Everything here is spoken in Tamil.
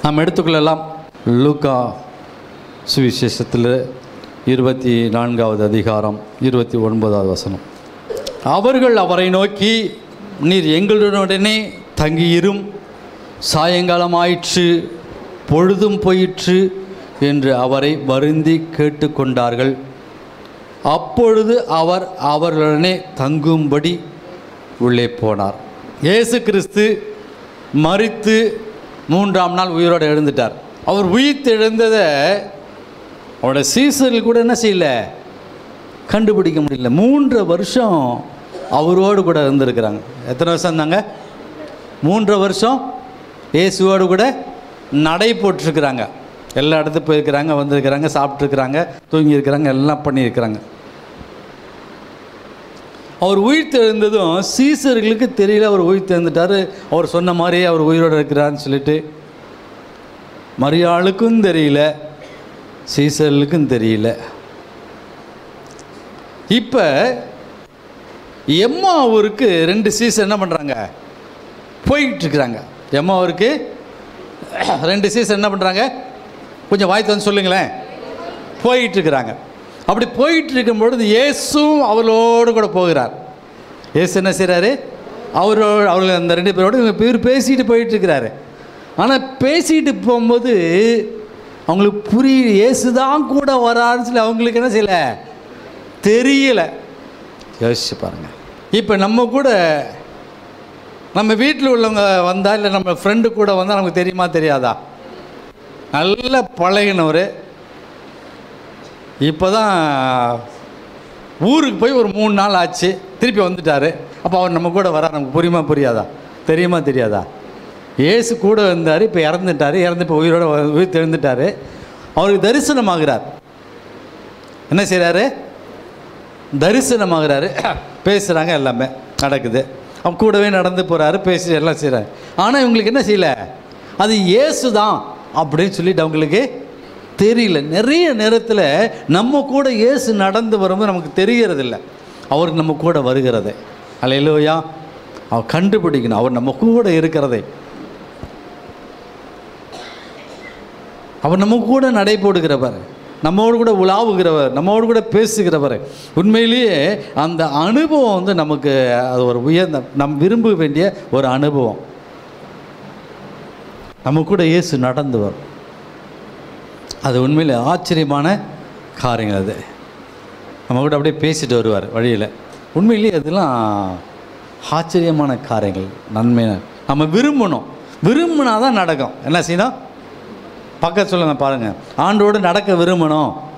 நாம் எடுத்துக்கொள்ளலாம் லூக்கா சுவிசேஷத்தில் இருபத்தி நான்காவது அதிகாரம் இருபத்தி ஒன்பதாவது வசனம் அவர்கள் அவரை நோக்கி நீர் எங்களுடனே தங்கியிரும் சாயங்காலம் ஆயிற்று பொழுதும் போயிற்று என்று அவரை வருந்தி கேட்டுக்கொண்டார்கள் அப்பொழுது அவர் அவர்களுடனே தங்கும்படி உள்ளே போனார் இயேசு கிறிஸ்து மரித்து மூன்றாம் நாள் உயிரோடு எழுந்துட்டார் அவர் உயிர்த்து எழுந்ததை அவரோட சீசர்கள் கூட என்ன செய்யல கண்டுபிடிக்க முடியல மூன்று வருஷம் அவரோடு கூட இருந்திருக்கிறாங்க எத்தனை வருஷம் இருந்தாங்க மூன்று வருஷம் இயேசுவோடு கூட நடை போட்டிருக்கிறாங்க எல்லா இடத்துக்கு போயிருக்கிறாங்க வந்திருக்கிறாங்க சாப்பிட்ருக்குறாங்க தூங்கியிருக்கிறாங்க எல்லாம் பண்ணியிருக்கிறாங்க அவர் உயிர் தெழுந்ததும் சீசர்களுக்கு தெரியல அவர் உயிர் தெழுந்துட்டார் அவர் சொன்ன மாதிரியே அவர் உயிரோடு இருக்கிறான்னு சொல்லிட்டு மரியாளுக்கும் தெரியல சீசர்களுக்கும் தெரியல இப்போ எம்மா அவருக்கு ரெண்டு சீசன் என்ன பண்ணுறாங்க போயிட்டு இருக்கிறாங்க எம்மா அவருக்கு ரெண்டு சீசன் என்ன பண்ணுறாங்க கொஞ்சம் வாய் வந்து சொல்லுங்களேன் போயிட்டு இருக்கிறாங்க அப்படி போயிட்டு இருக்கும் பொழுது இயேசும் அவளோடு கூட போகிறார் இயேசு என்ன செய்கிறாரு அவரோட அவர்கள் அந்த ரெண்டு பேரோடு இவங்க பேர் பேசிட்டு போயிட்டு இருக்கிறாரு ஆனால் பேசிட்டு போகும்போது அவங்களுக்கு புரியல இயேசு தான் கூட வராருன்னு சொல்லி அவங்களுக்கு என்ன செய்யல தெரியல யோசிச்சு பாருங்க இப்போ நம்ம கூட நம்ம வீட்டில் உள்ளவங்க வந்தால் இல்லை நம்ம ஃப்ரெண்டு கூட வந்தால் நமக்கு தெரியுமா தெரியாதா நல்ல பழகினவர் இப்போ தான் ஊருக்கு போய் ஒரு மூணு நாள் ஆச்சு திருப்பி வந்துட்டார் அப்போ அவர் நம்ம கூட வர நமக்கு புரியுமா புரியாதா தெரியுமா தெரியாதா ஏசு கூட இருந்தார் இப்போ இறந்துட்டார் இறந்து இப்போ உயிரோட வ- உயிர் தெழுந்துட்டார் அவருக்கு தரிசனமாகிறார் என்ன செய்கிறாரு தரிசனமாகிறாரு பேசுகிறாங்க எல்லாமே நடக்குது அவன் கூடவே நடந்து போகிறாரு பேசி எல்லாம் செய்கிறாரு ஆனால் இவங்களுக்கு என்ன செய்யல அது இயேசு தான் அப்படின்னு சொல்லிட்டு அவங்களுக்கு தெரியல நிறைய நேரத்தில் நம்ம கூட இயேசு நடந்து வரும்போது நமக்கு தெரியறதில்ல அவருக்கு நம்ம கூட வருகிறதே அல்லையிலோயா அவர் கண்டுபிடிக்கணும் அவர் நம்ம கூட இருக்கிறதை அவர் நம்ம கூட நடை போடுகிறவர் நம்மோடு கூட உலாவுகிறவர் நம்மோடு கூட பேசுகிறவர் உண்மையிலேயே அந்த அனுபவம் வந்து நமக்கு அது ஒரு உயர்ந்த நம் விரும்ப வேண்டிய ஒரு அனுபவம் நம்ம கூட இயேசு நடந்து வரும் அது உண்மையில் ஆச்சரியமான காரியங்கள் அது நம்ம கூட அப்படியே பேசிட்டு வருவார் வழியில் உண்மையிலேயே அதெல்லாம் ஆச்சரியமான காரியங்கள் நன்மை நம்ம விரும்பணும் விரும்பினா தான் நடக்கும் என்ன செய்யணும் பக்கத்து சொல்லுங்க பாருங்கள் ஆண்டோடு நடக்க விரும்பணும்